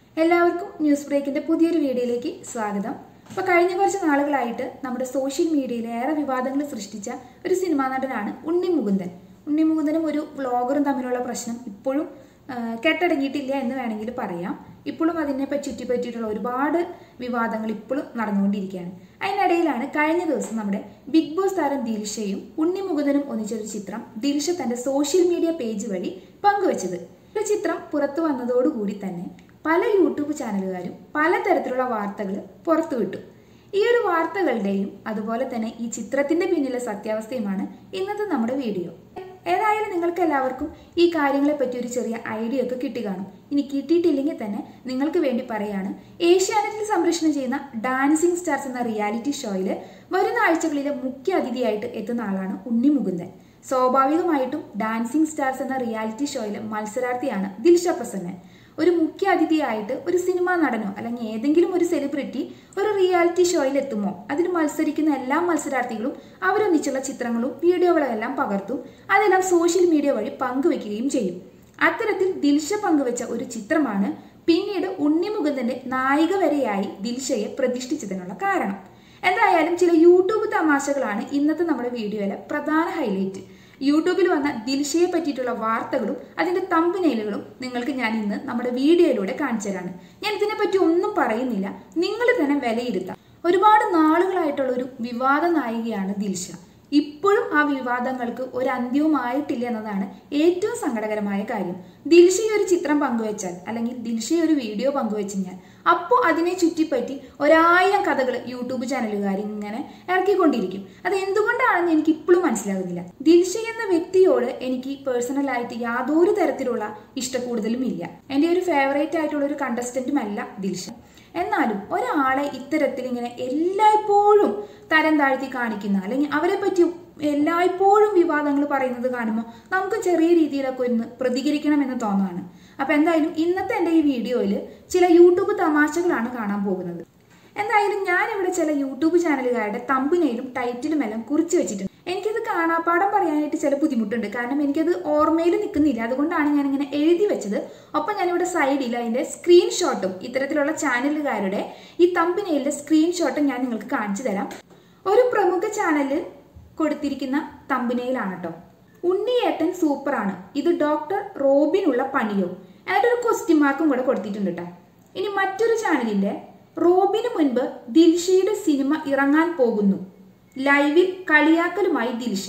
എല്ലാവർക്കും ന്യൂസ് ബ്രേക്കിന്റെ പുതിയൊരു വീഡിയോയിലേക്ക് സ്വാഗതം അപ്പോൾ കഴിഞ്ഞ കുറച്ച് നാളുകളായിട്ട് നമ്മുടെ സോഷ്യൽ മീഡിയയിൽ ഏറെ വിവാദങ്ങൾ സൃഷ്ടിച്ച ഒരു സിനിമാ നടനാണ് ഉണ്ണി മുകുന്ദൻ ഉണ്ണി മുകുന്ദനും ഒരു വ്ളോഗറും തമ്മിലുള്ള പ്രശ്നം ഇപ്പോഴും ആ, കെട്ടടങ്ങിയിട്ടില്ല എന്ന് വേണമെങ്കിൽ പറയാം ഇപ്പോഴും അതിനെ പറ്റി ചുറ്റിപ്പറ്റിയിട്ടുള്ള ഒരുപാട് വിവാദങ്ങൾ ഇപ്പോഴും നടന്നുകൊണ്ടിരിക്കുകയാണ് അതിനിടയിലാണ് കഴിഞ്ഞ ദിവസം നമ്മുടെ ബിഗ് ബോസ് താരം ദിൽഷയും ഉണ്ണി മുകുന്ദനും ഒന്നിച്ചൊരു ചിത്രം ദിൽഷ തന്റെ സോഷ്യൽ മീഡിയ പേജ് വഴി പങ്കുവച്ചത് ഈ ചിത്രം പുറത്തു വന്നതോടുകൂടി തന്നെ പല യൂട്യൂബ് ചാനലുകാരും പലതരത്തിലുള്ള വാർത്തകൾ പുറത്തുവിട്ടു ഈ ഒരു വാർത്തകളുടെയും അതുപോലെ തന്നെ ഈ ചിത്രത്തിന്റെ പിന്നിലെ സത്യാവസ്ഥയുമാണ് ഇന്നത്തെ നമ്മുടെ വീഡിയോ ഏതായാലും നിങ്ങൾക്ക് എല്ലാവർക്കും ഈ കാര്യങ്ങളെ പറ്റി ഒരു ചെറിയ ഐഡിയ ഒക്കെ കിട്ടി കാണും ഇനി കിട്ടിയിട്ടില്ലെങ്കിൽ തന്നെ നിങ്ങൾക്ക് വേണ്ടി പറയാണ് ഏഷ്യാനെറ്റിൽ സംപ്രേഷണം ചെയ്യുന്ന ഡാൻസിങ് സ്റ്റാർസ് എന്ന റിയാലിറ്റി ഷോയിൽ വരുന്ന ആഴ്ചകളിലെ മുഖ്യ അതിഥിയായിട്ട് എത്തുന്ന ആളാണ് ഉണ്ണി മുകുന്ദൻ സ്വാഭാവികമായിട്ടും ഡാൻസിങ് സ്റ്റാർസ് എന്ന റിയാലിറ്റി ഷോയിലെ മത്സരാർത്ഥിയാണ് ദിൽഷ പ്രസന്നൻ ഒരു മുഖ്യ അതിഥിയായിട്ട് ഒരു സിനിമാ നടനോ അല്ലെങ്കിൽ ഏതെങ്കിലും ഒരു സെലിബ്രിറ്റി ഒരു റിയാലിറ്റി ഷോയിൽ എത്തുമോ അതിൽ മത്സരിക്കുന്ന എല്ലാ മത്സരാർത്ഥികളും അവരൊന്നിച്ചുള്ള ചിത്രങ്ങളും വീഡിയോകളും എല്ലാം പകർത്തും അതെല്ലാം സോഷ്യൽ മീഡിയ വഴി പങ്കുവെക്കുകയും ചെയ്യും അത്തരത്തിൽ ദിൽഷ പങ്കുവെച്ച ഒരു ചിത്രമാണ് പിന്നീട് ഉണ്ണിമുകുന്ദന്റെ നായിക വരെയായി ദിൽഷയെ പ്രതിഷ്ഠിച്ചതിനുള്ള കാരണം എന്തായാലും ചില യൂട്യൂബ് തമാശകളാണ് ഇന്നത്തെ നമ്മുടെ വീഡിയോയിലെ പ്രധാന ഹൈലൈറ്റ് യൂട്യൂബിൽ വന്ന ദിൽഷയെ പറ്റിയിട്ടുള്ള വാർത്തകളും അതിന്റെ തമ്പനയിലുകളും നിങ്ങൾക്ക് ഞാൻ ഇന്ന് നമ്മുടെ വീഡിയോയിലൂടെ കാണിച്ചു തരാണ് ഞാൻ ഇതിനെപ്പറ്റി ഒന്നും പറയുന്നില്ല നിങ്ങൾ തന്നെ വിലയിരുത്താം ഒരുപാട് നാളുകളായിട്ടുള്ള ഒരു വിവാദ നായികയാണ് ദിൽഷ ഇപ്പോഴും ആ വിവാദങ്ങൾക്ക് ഒരു അന്ത്യവുമായിട്ടില്ല എന്നതാണ് ഏറ്റവും സങ്കടകരമായ കാര്യം ദിൽഷ ഈ ഒരു ചിത്രം പങ്കുവെച്ചാൽ അല്ലെങ്കിൽ ദിൽഷ ഈ ഒരു വീഡിയോ പങ്കുവെച്ച് ഞാൻ അപ്പോൾ അതിനെ ചുറ്റിപ്പറ്റി ഒരായിരം കഥകൾ യൂട്യൂബ് ചാനലുകാർ ഇങ്ങനെ ഇറക്കിക്കൊണ്ടിരിക്കും അത് എന്തുകൊണ്ടാണെന്ന് എനിക്ക് ഇപ്പോഴും മനസ്സിലാകുന്നില്ല ദിൽഷ എന്ന വ്യക്തിയോട് എനിക്ക് പേഴ്സണലായിട്ട് യാതൊരു തരത്തിലുള്ള ഇഷ്ടക്കൂടുതലും ഇല്ല എൻ്റെ ഒരു ഫേവറേറ്റ് ആയിട്ടുള്ള ഒരു കണ്ടസ്റ്റന്റും അല്ല ദിൽഷ എന്നാലും ഒരാളെ ഇത്തരത്തിൽ ഇങ്ങനെ എല്ലായ്പ്പോഴും തരം താഴ്ത്തി കാണിക്കുന്ന അല്ലെങ്കിൽ അവരെ പറ്റി എല്ലായ്പ്പോഴും വിവാദങ്ങൾ പറയുന്നത് കാണുമ്പോൾ നമുക്ക് ചെറിയ രീതിയിലൊക്കെ ഒന്ന് പ്രതികരിക്കണമെന്ന് തോന്നാണ് അപ്പൊ എന്തായാലും ഇന്നത്തെ എൻ്റെ ഈ വീഡിയോയിൽ ചില യൂട്യൂബ് തമാശകളാണ് കാണാൻ പോകുന്നത് എന്തായാലും ഞാൻ ഇവിടെ ചില യൂട്യൂബ് ചാനലുകാരുടെ തമ്പിനയിലും ടൈറ്റിലും എല്ലാം കുറിച്ച് വെച്ചിട്ടുണ്ട് എനിക്കത് കാണാപ്പാടം പറയാനായിട്ട് ചില ബുദ്ധിമുട്ടുണ്ട് കാരണം എനിക്കത് ഓർമ്മയിൽ നിൽക്കുന്നില്ല അതുകൊണ്ടാണ് ഞാൻ ഇങ്ങനെ എഴുതി വെച്ചത് ഒപ്പം ഞാനിവിടെ സൈഡിൽ അതിന്റെ സ്ക്രീൻഷോട്ടും ഇത്തരത്തിലുള്ള ചാനലുകാരുടെ ഈ തമ്പിനയിലെ സ്ക്രീൻഷോട്ടും ഞാൻ നിങ്ങൾക്ക് കാണിച്ചു തരാം ഒരു പ്രമുഖ ചാനലിൽ കൊടുത്തിരിക്കുന്ന തമ്പിനയിലാണ് കേട്ടോ ഉണ്ണിയേട്ടൻ സൂപ്പറാണ് ഇത് ഡോക്ടർ റോബിനുള്ള പണിയോ എന്നിട്ടൊരു ക്വസ്റ്റ്യൻ മാർക്കും കൂടെ കൊടുത്തിട്ടുണ്ട് കേട്ടോ ഇനി മറ്റൊരു ചാനലിന്റെ റോബിന് മുൻപ് ദിൽഷയുടെ സിനിമ ഇറങ്ങാൻ പോകുന്നു ലൈവിൽ കളിയാക്കലുമായി ദിൽഷ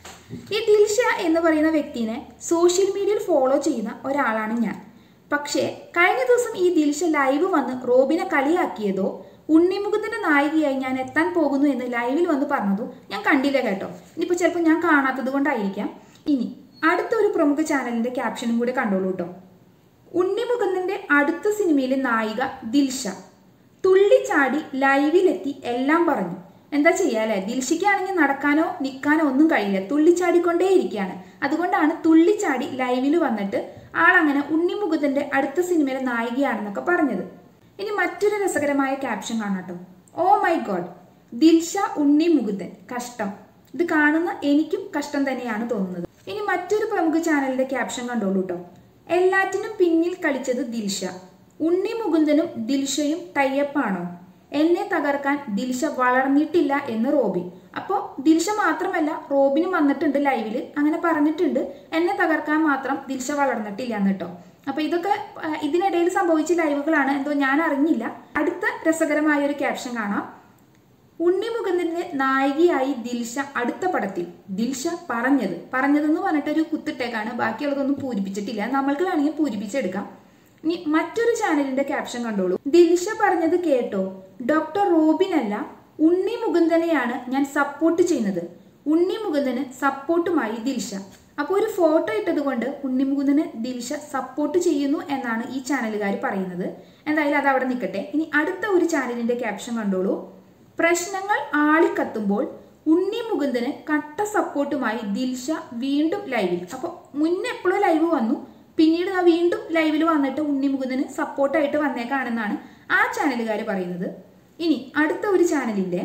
ഈ ദിൽഷ എന്ന് പറയുന്ന വ്യക്തിനെ സോഷ്യൽ മീഡിയയിൽ ഫോളോ ചെയ്യുന്ന ഒരാളാണ് ഞാൻ പക്ഷേ കഴിഞ്ഞ ദിവസം ഈ ദിൽഷ ലൈവ് വന്ന് റോബിനെ കളിയാക്കിയതോ ഉണ്ണിമുഖത്തിന്റെ നായികയായി ഞാൻ എത്താൻ പോകുന്നു എന്ന് ലൈവിൽ വന്ന് പറഞ്ഞതോ ഞാൻ കണ്ടില്ല കേട്ടോ ഇനിയിപ്പോൾ ചിലപ്പോൾ ഞാൻ കാണാത്തത് കൊണ്ടായിരിക്കാം ഇനി അടുത്ത ഒരു പ്രമുഖ ചാനലിന്റെ ക്യാപ്ഷനും കൂടെ കണ്ടോളൂ കേട്ടോ ഉണ്ണിമുകുന്ദന്റെ അടുത്ത സിനിമയിലെ നായിക ദിൽഷ തുള്ളിച്ചാടി ലൈവിലെത്തി എല്ലാം പറഞ്ഞു എന്താ ചെയ്യാല്ലേ ദിൽഷയ്ക്കാണെങ്കിൽ നടക്കാനോ നിൽക്കാനോ ഒന്നും കഴിയില്ല തുള്ളിച്ചാടിക്കൊണ്ടേ ഇരിക്കുകയാണ് അതുകൊണ്ടാണ് തുള്ളിച്ചാടി ലൈവിൽ വന്നിട്ട് ആളങ്ങനെ ഉണ്ണിമുകുന്ദന്റെ അടുത്ത സിനിമയിലെ നായികയാണെന്നൊക്കെ പറഞ്ഞത് ഇനി മറ്റൊരു രസകരമായ ക്യാപ്ഷൻ കാണാട്ടോ oh my god Dilsha Unni Mukundan കഷ്ടം ഇത് കാണുന്ന എനിക്കും കഷ്ടം തന്നെയാണ് തോന്നുന്നത് ഇനി മറ്റൊരു പ്രമുഖ ചാനലിന്റെ ക്യാപ്ഷൻ കണ്ടോളൂ കേട്ടോ എല്ലാറ്റിനും പിന്നിൽ കളിച്ചത് ദിൽഷ ഉണ്ണി മുകുന്ദനും ദിൽഷയും ടൈയപ്പാണോ എന്നെ തകർക്കാൻ ദിൽഷ വളർന്നിട്ടില്ല എന്ന് റോബിൻ അപ്പോൾ ദിൽഷ മാത്രമല്ല റോബിനും വന്നിട്ടുണ്ട് ലൈവിൽ അങ്ങനെ പറഞ്ഞിട്ടുണ്ട് എന്നെ തകർക്കാൻ മാത്രം ദിൽഷ വളർന്നിട്ടില്ല എന്ന് കേട്ടോ അപ്പൊ ഇതൊക്കെ ആ, ഇതിനിടയിൽ സംഭവിച്ച ലൈവുകളാണ് എന്തോ ഞാൻ അറിഞ്ഞില്ല അടുത്ത രസകരമായ ഒരു ക്യാപ്ഷൻ കാണാം ഉണ്ണിമുകുന്ദന്റെ നായികയായി ദിൽഷ അടുത്ത പടത്തിൽ ദിൽഷ പറഞ്ഞത് പറഞ്ഞതെന്ന് പറഞ്ഞിട്ട് ഒരു കുത്തിട്ടേക്കാണ് ബാക്കിയുള്ളതൊന്നും പൂരിപ്പിച്ചിട്ടില്ല നമ്മൾക്ക് വേണമെങ്കിൽ പൂരിപ്പിച്ചെടുക്കാം ഇനി മറ്റൊരു ചാനലിന്റെ ക്യാപ്ഷൻ കണ്ടോളൂ ദിൽഷ പറഞ്ഞത് കേട്ടോ ഡോക്ടർ റോബിൻ അല്ല ഉണ്ണി മുകുന്ദനെയാണ് ഞാൻ സപ്പോർട്ട് ചെയ്യുന്നത് ഉണ്ണി മുകുന്ദന് സപ്പോർട്ടുമായി ദിൽഷ അപ്പോൾ ഒരു ഫോട്ടോ ഇട്ടത് കൊണ്ട് ഉണ്ണി മുകുന്ദന് ദിൽഷ സപ്പോർട്ട് ചെയ്യുന്നു എന്നാണ് ഈ ചാനലുകാർ പറയുന്നത് എന്തായാലും അത് അവിടെ നിൽക്കട്ടെ ഇനി അടുത്ത ഒരു ചാനലിന്റെ ക്യാപ്ഷൻ കണ്ടോളൂ പ്രശ്നങ്ങൾ ആളിക്കത്തുമ്പോൾ ഉണ്ണി മുകുന്ദന് കട്ട സപ്പോർട്ടുമായി ദിൽഷ വീണ്ടും ലൈവിൽ അപ്പോൾ മുന്നേ എപ്പോഴും ലൈവ് വന്നു പിന്നീട് ആ വീണ്ടും ലൈവിൽ വന്നിട്ട് ഉണ്ണി മുകുന്ദന് സപ്പോർട്ടായിട്ട് വന്നേക്കാണെന്നാണ് ആ ചാനലുകാർ പറയുന്നത് ഇനി അടുത്ത ഒരു ചാനലിന്റെ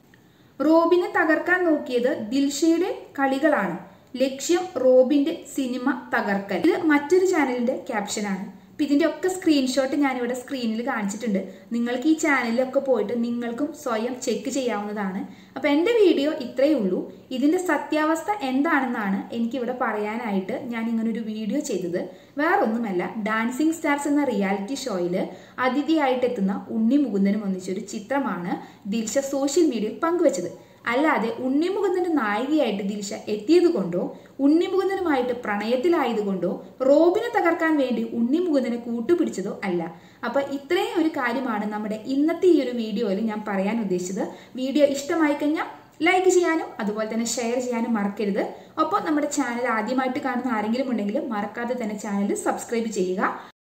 റോബിനെ തകർക്കാൻ നോക്കിയത് ദിൽഷയുടെ കളികളാണ് ലക്ഷ്യം റോബിന്റെ സിനിമ തകർക്കൽ ഇത് മറ്റൊരു ചാനലിന്റെ ക്യാപ്ഷനാണ് അപ്പം ഇതിൻ്റെ ഒക്കെ സ്ക്രീൻഷോട്ട് ഞാനിവിടെ സ്ക്രീനിൽ കാണിച്ചിട്ടുണ്ട് നിങ്ങൾക്ക് ഈ ചാനലിലൊക്കെ പോയിട്ട് നിങ്ങൾക്കും സ്വയം ചെക്ക് ചെയ്യാവുന്നതാണ് അപ്പോൾ എൻ്റെ വീഡിയോ ഇത്രയേ ഉള്ളൂ ഇതിൻ്റെ സത്യാവസ്ഥ എന്താണെന്നാണ് എനിക്കിവിടെ പറയാനായിട്ട് ഞാൻ ഇങ്ങനൊരു വീഡിയോ ചെയ്തത് വേറൊന്നുമല്ല ഡാൻസിങ് സ്റ്റാർസ് എന്ന റിയാലിറ്റി ഷോയിൽ അതിഥിയായിട്ട് എത്തുന്ന ഉണ്ണി മുകുന്ദനും ഒന്നിച്ചൊരു ചിത്രമാണ് ദിൽഷ സോഷ്യൽ മീഡിയയിൽ പങ്കുവച്ചത് അല്ലാതെ ഉണ്ണിമുകുന്ദന്റെ നായികയായിട്ട് ദിൽഷ എത്തിയത് കൊണ്ടോ ഉണ്ണിമുകുന്ദനുമായിട്ട് പ്രണയത്തിലായതുകൊണ്ടോ റോബിനെ തകർക്കാൻ വേണ്ടി ഉണ്ണിമുകുന്ദനെ കൂട്ടുപിടിച്ചതോ അല്ല അപ്പൊ ഇത്രയും ഒരു കാര്യമാണ് നമ്മുടെ ഇന്നത്തെ ഈ ഒരു വീഡിയോയിൽ ഞാൻ പറയാൻ ഉദ്ദേശിച്ചത് വീഡിയോ ഇഷ്ടമായി കഴിഞ്ഞാൽ ലൈക്ക് ചെയ്യാനും അതുപോലെ തന്നെ ഷെയർ ചെയ്യാനും മറക്കരുത് ഒപ്പം നമ്മുടെ ചാനൽ ആദ്യമായിട്ട് കാണുന്ന ആരെങ്കിലും ഉണ്ടെങ്കിൽ മറക്കാതെ തന്നെ ചാനൽ സബ്സ്ക്രൈബ് ചെയ്യുക